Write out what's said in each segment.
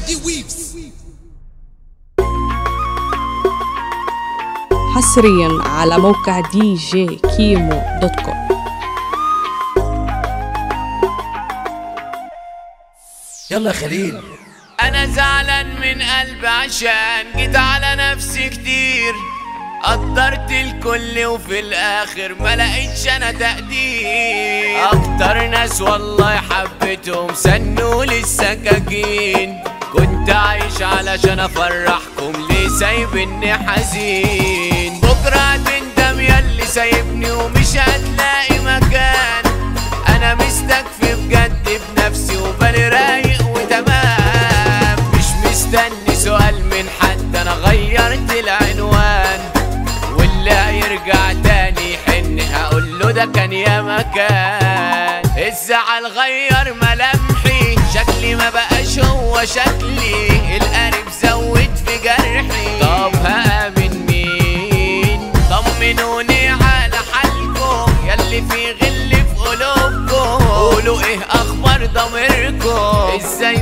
مجدي ويفز حصريا على موقع دي جي كيمو دوت كوم يلا يا خليل انا زعلان من قلبي عشان جيت على نفسي كتير قدرت الكل وفي الاخر ما لقيتش انا تقدير اكتر ناس والله حبيتهم سنوا لي السكاكين كنت عايش علشان افرحكم ليه سايبني حزين بكره هتندم ياللي سايبني ومش هتلاقي مكان انا مستكفي بجد بنفسي وبالي رايق وتمام مش مستني سؤال من حد انا غيرت العنوان واللي هيرجع تاني يحن هقول له ده كان يا مكان الزعل غير ملامحي شكلي ما بقاش هو شكلي القريب زود في جرحي طب هامن مين طمنوني على حالكم ياللي في غل في قلوبكم قولوا ايه اخبار ضميركم ازاي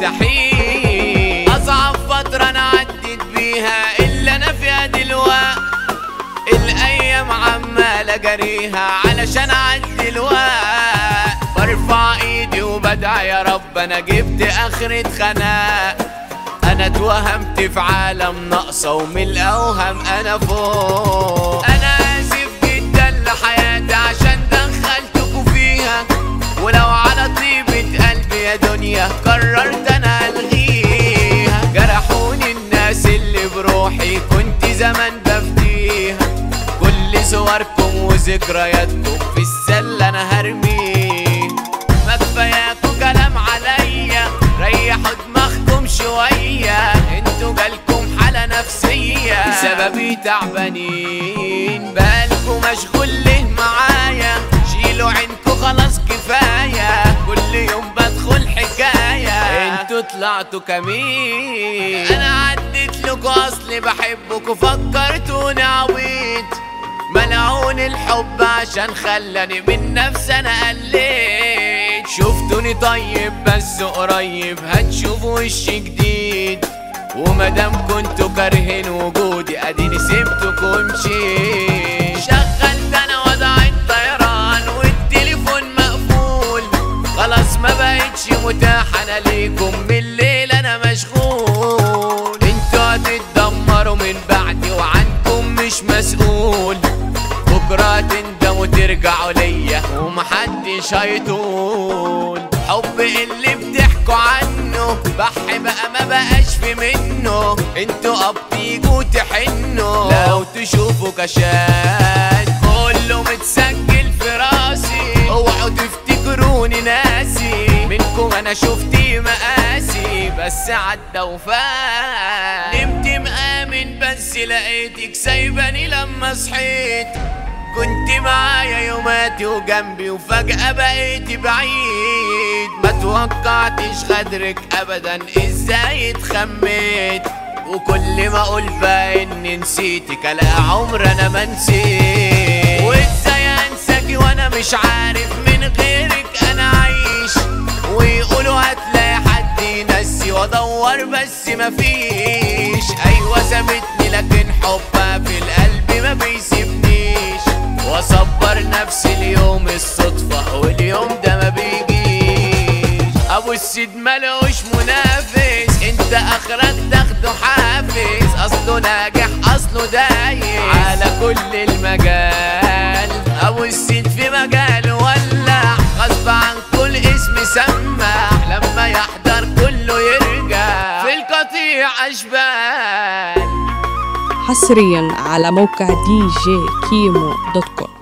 مرتاحين اصعب فترة انا عديت بيها اللي انا فيها دلوقتي الايام عمالة جريها علشان اعدي الوقت برفع ايدي وبدعي يا رب انا جبت اخرة خناق انا اتوهمت في عالم ناقصة ومن الاوهم انا فوق انا اسف جدا لحياتي عشان دخلتكوا فيها ولو على طيبة قلبي يا دنيا قررت انا الغيها جرحوني الناس اللي بروحي كنت زمان بفتيها كل صوركم وذكرياتكم في السلة انا هرميها ما كفاياكوا كلام عليا ريحوا دماغكم شوية انتوا جالكم حالة نفسية سببي تعبانين بالكم مشغول ليه معايا شيلوا عينكوا خلاص كفاية كل يوم بدخل حكاية انتوا طلعتوا كمين انا عديت لكوا اصلي بحبكوا فكرتوني عبيط ملعون الحب عشان خلاني من نفسي انا قليت شفتوني طيب بس قريب هتشوفوا وش جديد ومادام كنتوا كارهين وجودي اديني سبتكم ومشيت شغلت انا وضع الطيران والتليفون مقفول خلاص ما بقتش متاح انا ليكم من الليل انا مشغول انتوا هتتدمروا من بعدي وعنكم مش مسؤول بكرة تندموا ترجعوا ليا ومحدش هيطول حب اللي بتحكوا عنه بح بقى ما بقاش في منه انتوا اب تيجوا تحنوا لو تشوفوا كشات كله متسجل في راسي اوعوا تفتكروني ناسي منكم انا شفت مقاسي بس عدى وفات نمت مآمن بس لقيتك سايباني لما صحيت كنت معايا يوماتي وجنبي وفجأة بقيت بعيد ما توقعتش غدرك ابدا ازاي اتخميت وكل ما اقول بقى اني نسيتك لا عمر انا ما نسيت وازاي انساكي وانا مش عارف من غيرك انا عايش ويقولوا هتلاقي حد ينسي وادور بس مفيش ايوه سابتني لكن حبها في القلب ما بيسيبنيش واصبر نفسي اليوم الصدفة واليوم ده ما بيجيش ابو السيد ملوش منافس انت اخرك تاخده حافز اصله ناجح اصله دايس على كل المجال ابو السيد في مجاله ولع غصب عن كل اسم سمع لما يحضر كله يرجع في القطيع اشبال حصريا على موقع دي جي كيمو دوت كوم